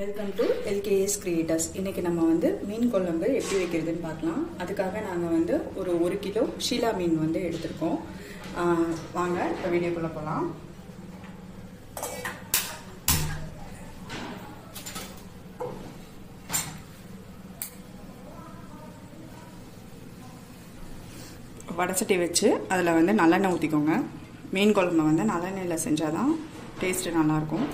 welcome to LKS creators இன்னைக்கு நம்ம வந்து மீன் குழம்பு எப்படி வைக்கிறதுன்னு பார்க்கலாம் அதுக்காக நாங்கள் வந்து ஒரு ஒரு கிலோ ஷீலா மீன் வந்து எடுத்திருக்கோம் ஆஹ் வாங்க இப்போ வீடியோக்குள்ளே போகலாம் வடசட்டி வச்சு அதில் வந்து நல்லெண்ணெய் ஊற்றிக்கோங்க மீன் குழம்பு வந்து நல்லெண்ணெயில் செஞ்சால் தான் டேஸ்ட்டு நல்லாயிருக்கும்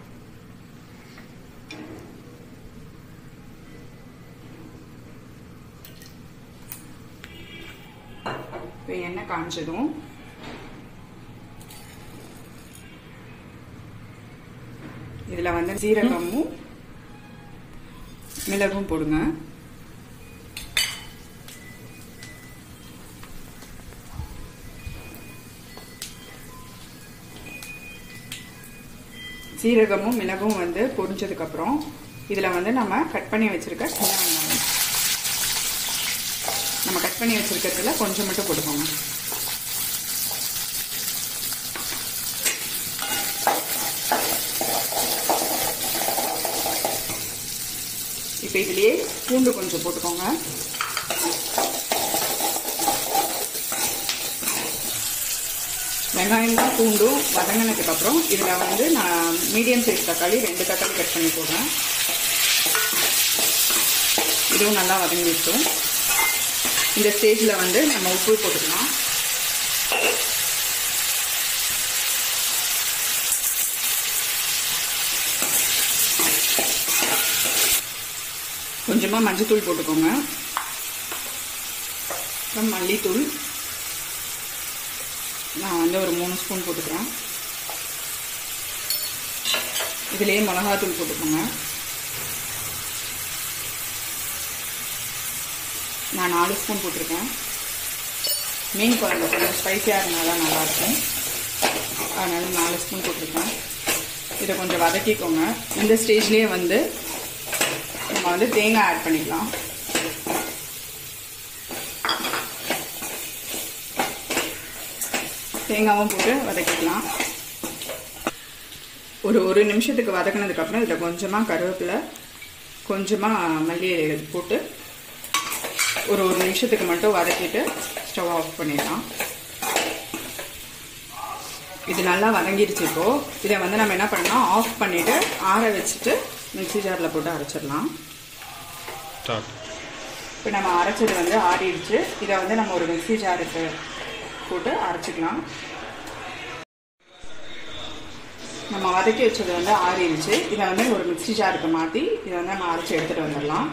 இப்போ எண்ணெய் காஞ்சதும் இதில் வந்து சீரகமும் மிளகும் போடுங்க சீரகமும் மிளகும் வந்து பொரிஞ்சதுக்கப்புறம் இதில் வந்து நம்ம கட் பண்ணி வச்சுருக்க சின்ன வெங்காயம் நம்ம கட் பண்ணி வச்சுருக்கிறதுல கொஞ்சம் மட்டும் போட்டுக்கோங்க இப்போ இதுலேயே பூண்டு கொஞ்சம் போட்டுக்கோங்க வெங்காயமும் பூண்டும் வதங்கினதுக்கு அப்புறம் இதில் வந்து நான் மீடியம் சைஸ் தக்காளி ரெண்டு தக்காளி கட் பண்ணி போடுறேன் இதுவும் நல்லா வதங்கிட்டோம் இந்த ஸ்டேஜில் வந்து நம்ம உப்பு போட்டுக்கலாம் கொஞ்சமாக மஞ்சத்தூள் போட்டுக்கோங்க அப்புறம் மல்லித்தூள் நான் வந்து ஒரு மூணு ஸ்பூன் போட்டுக்கிறேன் இதுலேயே மிளகாத்தூள் போட்டுக்கோங்க நான் நாலு ஸ்பூன் போட்டிருக்கேன் மீன் குழம்பு கொஞ்சம் ஸ்பைஸியாக இருந்தால் தான் நல்லாயிருக்கும் அதனால் நாலு ஸ்பூன் போட்டிருக்கேன் இதை கொஞ்சம் வதக்கிக்கோங்க இந்த ஸ்டேஜ்லேயே வந்து நம்ம வந்து தேங்காய் ஆட் பண்ணிக்கலாம் தேங்காவும் போட்டு வதக்கிக்கலாம் ஒரு ஒரு நிமிஷத்துக்கு வதக்கினதுக்கப்புறம் இதில் கொஞ்சமாக கருவேப்பிலை கொஞ்சமாக மல்லி போட்டு ஒரு ஒரு நிமிஷத்துக்கு மட்டும் வதக்கிட்டு ஸ்டவ் ஆஃப் பண்ணிடலாம் இது நல்லா வதங்கிடுச்சு இப்போ இதை வந்து நம்ம என்ன பண்ணலாம் ஆஃப் பண்ணிவிட்டு ஆற வச்சுட்டு மிக்சி ஜாரில் போட்டு அரைச்சிடலாம் இப்போ நம்ம அரைச்சது வந்து ஆறிடுச்சு இதை வந்து நம்ம ஒரு மிக்சி ஜாருக்கு போட்டு அரைச்சிக்கலாம் நம்ம வதக்கி வச்சது வந்து ஆறிடுச்சு இதை வந்து ஒரு மிக்சி ஜாருக்கு மாற்றி இதை வந்து நம்ம அரைச்சி எடுத்துகிட்டு வந்துடலாம்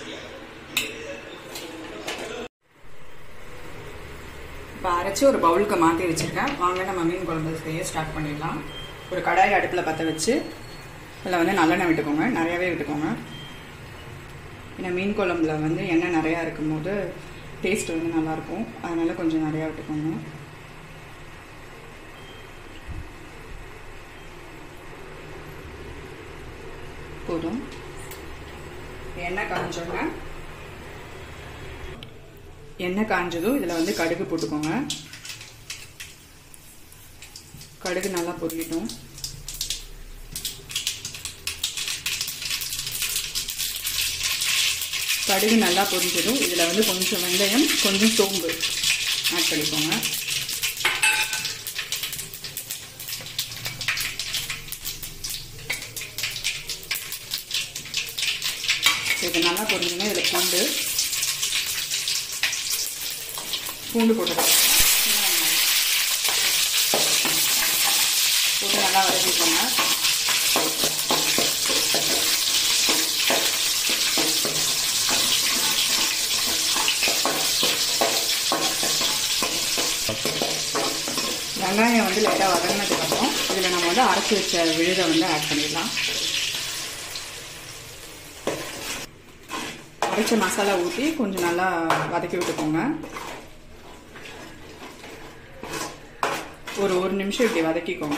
இப்போ அரைச்சி ஒரு பவுலுக்கு மாற்றி வச்சுருக்கேன் வாங்க நம்ம மீன் குழம்பு செய்ய ஸ்டார்ட் பண்ணிடலாம் ஒரு கடாய் அடுப்பில் பற்ற வச்சு அதில் வந்து நல்லெண்ணெய் விட்டுக்கோங்க நிறையாவே விட்டுக்கோங்க ஏன்னா மீன் குழம்புல வந்து எண்ணெய் நிறையா இருக்கும்போது டேஸ்ட் வந்து நல்லாயிருக்கும் அதனால் கொஞ்சம் நிறையா விட்டுக்கோங்க போதும் எண்ணெய் காஞ்சோங்க எண்ணெய் காஞ்சதும் இதில் வந்து கடுகு போட்டுக்கோங்க கடுகு நல்லா பொரியட்டும் கடுகு நல்லா பொரிஞ்சதும் இதில் வந்து கொஞ்சம் வெந்தயம் கொஞ்சம் சோம்பு ஆட் பண்ணிக்கோங்க இது நல்லா பொரிஞ்சுன்னா இதில் பூண்டு பூண்டு போட்டு போட்டு நல்லா வதக்கிக்கோங்க வெங்காயம் வந்து லைட்டாக வதங்கினதுக்கப்புறம் இதில் நம்ம வந்து அரைச்சி வச்ச விழுதை வந்து ஆட் பண்ணிடலாம் அரைச்ச மசாலா ஊற்றி கொஞ்சம் நல்லா வதக்கி விட்டுக்கோங்க ஒரு ஒரு நிமிஷம் இப்படி வதக்கிக்கோங்க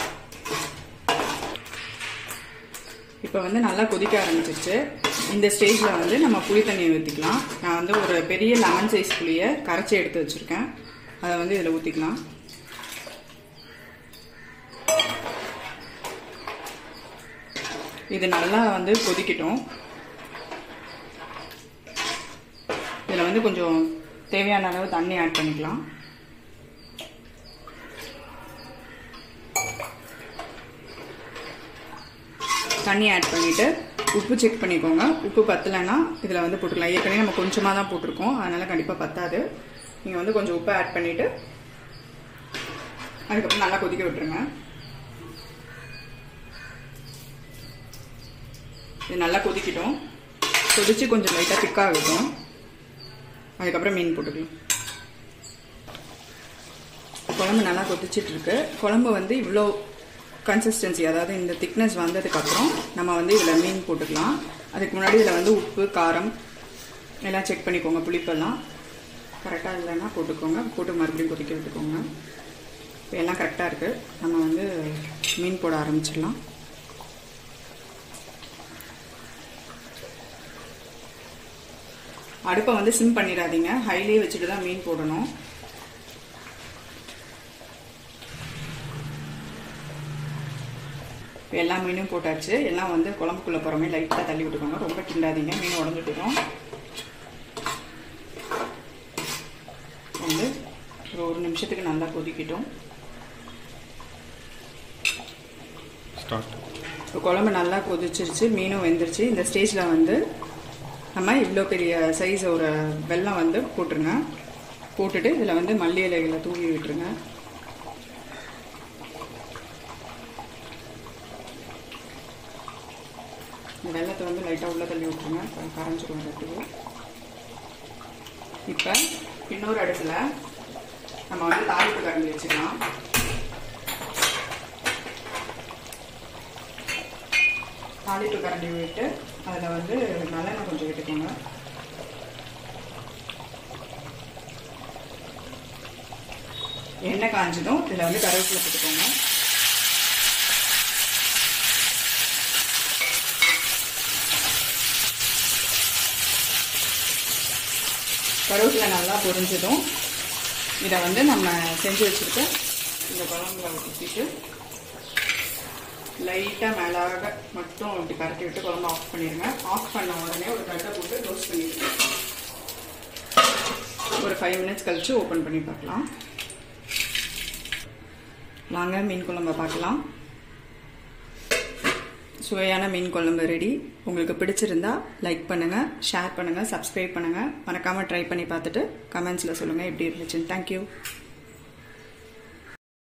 இப்போ வந்து நல்லா கொதிக்க ஆரம்பிச்சிருச்சு இந்த ஸ்டேஜில் வந்து நம்ம புளி தண்ணியை ஊற்றிக்கலாம் நான் வந்து ஒரு பெரிய லெமன் சைஸ் புளியை கரைச்சி எடுத்து வச்சுருக்கேன் அதை வந்து இதில் ஊற்றிக்கலாம் இது நல்லா வந்து கொதிக்கட்டும் இதில் வந்து கொஞ்சம் தேவையான அளவு தண்ணி ஆட் பண்ணிக்கலாம் தண்ணி ஆட் பண்ணிவிட்டு உப்பு செக் பண்ணிக்கோங்க உப்பு பத்தலைன்னா இதில் வந்து போட்டுக்கலாம் ஏற்கனவே நம்ம கொஞ்சமாக தான் போட்டிருக்கோம் அதனால் கண்டிப்பாக பத்தாது நீங்கள் வந்து கொஞ்சம் உப்பு ஆட் பண்ணிவிட்டு அதுக்கப்புறம் நல்லா கொதிக்க விட்டுருங்க இது நல்லா கொதிக்கட்டும் கொதித்து கொஞ்சம் லைட்டாக திக்காகட்டும் அதுக்கப்புறம் மீன் போட்டுக்கலாம் குழம்பு நல்லா கொதிச்சிட்டு இருக்கு குழம்பு வந்து இவ்வளோ கன்சிஸ்டன்சி அதாவது இந்த திக்னஸ் வந்ததுக்கப்புறம் நம்ம வந்து இதில் மீன் போட்டுக்கலாம் அதுக்கு முன்னாடி இதில் வந்து உப்பு காரம் எல்லாம் செக் பண்ணிக்கோங்க புளிப்பெல்லாம் கரெக்டாக இல்லைன்னா போட்டுக்கோங்க போட்டு மறுபடியும் கொதிக்க விட்டுக்கோங்க இப்போ எல்லாம் கரெக்டாக இருக்குது நம்ம வந்து மீன் போட ஆரம்பிச்சிடலாம் அடுப்பை வந்து சிம் பண்ணிடாதீங்க ஹைலியே வச்சுட்டு தான் மீன் போடணும் இப்போ எல்லா மீனும் போட்டாச்சு எல்லாம் வந்து குழம்புக்குள்ளே போகிற மாதிரி லைட்டாக தள்ளி விட்டுக்கோங்க ரொம்ப கிண்டாதீங்க மீன் உடஞ்சிட்டுரும் வந்து ஒரு ஒரு நிமிஷத்துக்கு நல்லா கொதிக்கட்டும் ஸ்டார்ட் இப்போ குழம்பு நல்லா கொதிச்சிருச்சு மீனும் வெந்துருச்சு இந்த ஸ்டேஜில் வந்து நம்ம இவ்வளோ பெரிய சைஸ் ஒரு வெல்லம் வந்து போட்டுருங்க போட்டுட்டு இதில் வந்து மல்லி இலைகளை தூவி விட்டுருங்க இந்த வெள்ளத்தை வந்து லைட்டாக உள்ளே தள்ளி விட்டுருங்க க- கரைஞ்சிரும் இடத்துக்கு இப்போ இன்னொரு அடுப்பில் நம்ம வந்து தாளிப்பு கரண்டி வச்சுக்கலாம் தாளிப்பு கரண்டி விட்டு அதில் வந்து நல்லெண்ணெய் கொஞ்சம் விட்டுக்கோங்க எண்ணெய் காஞ்சதும் இதில் வந்து கருவேப்பிலை போட்டுக்கோங்க கருவேப்பிலை நல்லா பொரிஞ்சதும் இதை வந்து நம்ம செஞ்சு வச்சுருக்க இந்த குழம்புல ஊற்றிட்டு லைட்டாக மேலாக மட்டும் இப்படி கரட்டி விட்டு குழம்பு ஆஃப் பண்ணிடுங்க ஆஃப் பண்ண உடனே ஒரு கட்டை போட்டு ரோஸ்ட் பண்ணிடுங்க ஒரு ஃபைவ் மினிட்ஸ் கழிச்சு ஓப்பன் பண்ணி பார்க்கலாம் வாங்க மீன் குழம்பை பார்க்கலாம் சுவையான மீன் குழம்பு ரெடி உங்களுக்கு பிடிச்சிருந்தா லைக் பண்ணுங்கள் ஷேர் பண்ணுங்கள் சப்ஸ்கிரைப் பண்ணுங்கள் மறக்காமல் ட்ரை பண்ணி பார்த்துட்டு கமெண்ட்ஸில் சொல்லுங்கள் எப்படி இருந்துச்சுன்னு தேங்க்யூ